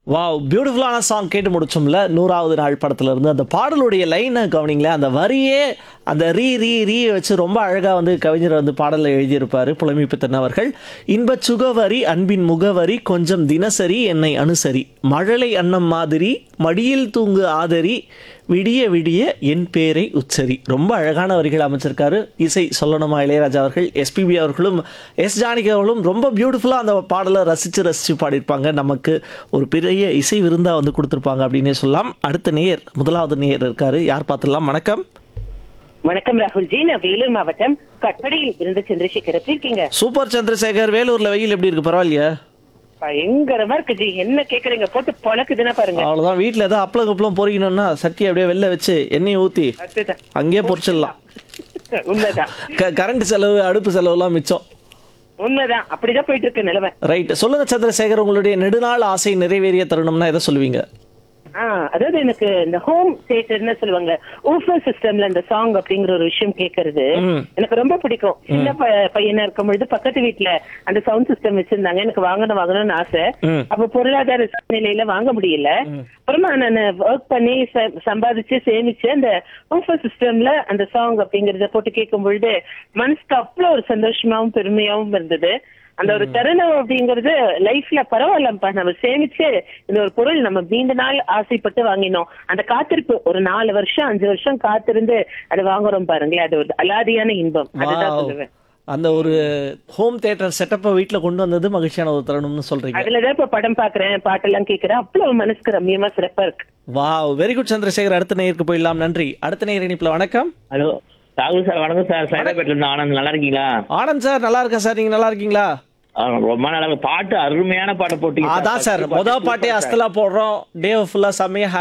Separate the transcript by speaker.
Speaker 1: Wow பியூட்டிஃபுல்லான song கேட்டு முடிச்சோம்ல நூறாவது நாள் படத்துல இருந்து அந்த பாடலுடைய லைனை கவனிங்களேன் அந்த வரியே அந்த ரீ ரீ ரீ வச்சு ரொம்ப அழகா வந்து கவிஞர் வந்து பாடலை எழுதியிருப்பாரு புலமைப்பித்தன் அவர்கள் இன்பச் சுகவரி அன்பின் முகவரி கொஞ்சம் தினசரி என்னை அனுசரி மழலை அன்னம் மாதிரி மடியில் தூங்கு ஆதரி விடிய விடிய என் பேரை உச்சரி ரொம்ப அழகான வரிகள் அமைச்சிருக்காரு இசை சொல்லணுமா இளையராஜா அவர்கள் எஸ்பிபி அவர்களும் எஸ் ஜானகி அவர்களும் ரொம்ப பியூட்டிஃபுல்லாக அந்த பாடலை ரசித்து ரசித்து பாடியிருப்பாங்க நமக்கு ஒரு பெரிய இசை விருந்தா வந்து கொடுத்துருப்பாங்க அப்படின்னே சொல்லலாம் அடுத்த நேயர் முதலாவது நேயர் இருக்காரு யார் பார்த்துடலாம் வணக்கம்
Speaker 2: வணக்கம் ராகுல்ஜி நான் வேலூர் மாவட்டம் கட்படியில் இருந்து சந்திரசேகர் எப்படி இருக்கீங்க
Speaker 1: சூப்பர் சந்திரசேகர் வேலூர்ல வெயில் எப்படி இருக்கு பரவாயில்லையா
Speaker 2: பயங்கரமா இருக்கு ஜி என்ன கேக்குறீங்க போட்டு பொழக்குதுன்னா பாருங்க
Speaker 1: அவ்வளோதான் வீட்டில் ஏதாவது அப்பளம் கப்பளம் பொறிக்கணும்னா சட்டி அப்படியே வெளில வச்சு எண்ணெயை ஊற்றி
Speaker 2: அதுதான்.
Speaker 1: அங்கேயே பொரிச்சிடலாம்
Speaker 2: உண்மைதான்
Speaker 1: க கரண்ட் செலவு அடுப்பு செலவுலாம் மிச்சம்
Speaker 2: உண்மைதான் அப்படிதான் போயிட்டு இருக்கு நிலைமை
Speaker 1: ரைட் சொல்லுங்க சந்திரசேகர் உங்களுடைய நெடுநாள் ஆசை நிறைவேறிய தருணம்னா எதை சொல்லுவீங்க
Speaker 2: ஆ அதாவது எனக்கு இந்த ஹோம் தியேட்டர்னு சொல்லுவாங்க ஊஃபர் சிஸ்டம்ல இந்த சாங் அப்படிங்கிற ஒரு விஷயம் கேக்குறது
Speaker 1: ம்.
Speaker 2: எனக்கு ரொம்ப பிடிக்கும் சின்ன ப- பையனா இருக்கும் பொழுது பக்கத்து வீட்ல அந்த சவுண்ட் சிஸ்டம் வச்சிருந்தாங்க எனக்கு வாங்கணும் வாங்கணும்னு ஆசை
Speaker 1: ம்.
Speaker 2: அப்ப பொருளாதார சூழ்நிலையில வாங்க முடியல அப்புறமா நான் ஒர்க் பண்ணி ச- சம்பாதிச்சு சேமிச்சு அந்த ஊஃபர் சிஸ்டம்ல அந்த சாங் அப்படிங்கறத போட்டு கேட்கும் பொழுது மனசுக்கு அவ்வளவு ஒரு சந்தோஷமாவும் பெருமையாவும் இருந்தது அந்த ஒரு தருணம் அப்படிங்கிறது லைஃப்ல பரவாயில்லப்பா நம்ம சேமிச்சு இந்த ஒரு பொருள் நம்ம நீண்ட நாள் ஆசைப்பட்டு வாங்கினோம் அந்த காத்திருப்பு ஒரு நாலு வருஷம் அஞ்சு வருஷம் காத்திருந்து அதை வாங்குறோம் பாருங்களேன் அது ஒரு அலாதியான இன்பம் அதுதான்
Speaker 1: Wow.
Speaker 2: சொல்லுவேன்
Speaker 1: அந்த ஒரு ஹோம் தியேட்டர் செட்டப்பை வீட்டில் கொண்டு வந்தது மகிழ்ச்சியான ஒரு தருணம்னு சொல்றீங்க
Speaker 2: அதுலதான் இப்ப படம் பாக்குறேன் பாட்டெல்லாம் கேக்குறேன் அவ்வளவு மனசுக்கு ரம்மியமா சிறப்பா இருக்கு
Speaker 1: வாவ் வெரி குட் சந்திரசேகர் அடுத்த நேயருக்கு போயிடலாம் நன்றி அடுத்த நேயர் இனிப்புல வணக்கம்
Speaker 3: ஹலோ ராகுல் சார் வணக்கம் சார் சைதாப்பேட்டில் இருந்து ஆனந்த் நல்லா இருக்கீங்களா
Speaker 1: ஆனந்த் சார் நல்லா இருக்கேன் சார் நீங்க நல்லா இருக்கீங்களா
Speaker 3: ஆ, ரொம்ப நல்லா இருக்கு பாட்டு அருமையான பாட்டு போட்டீங்க
Speaker 1: அதான் சார் மொதல் பாட்டே அஸ்தலா போடுறோம் டே ஃபுல்லா செம்மையா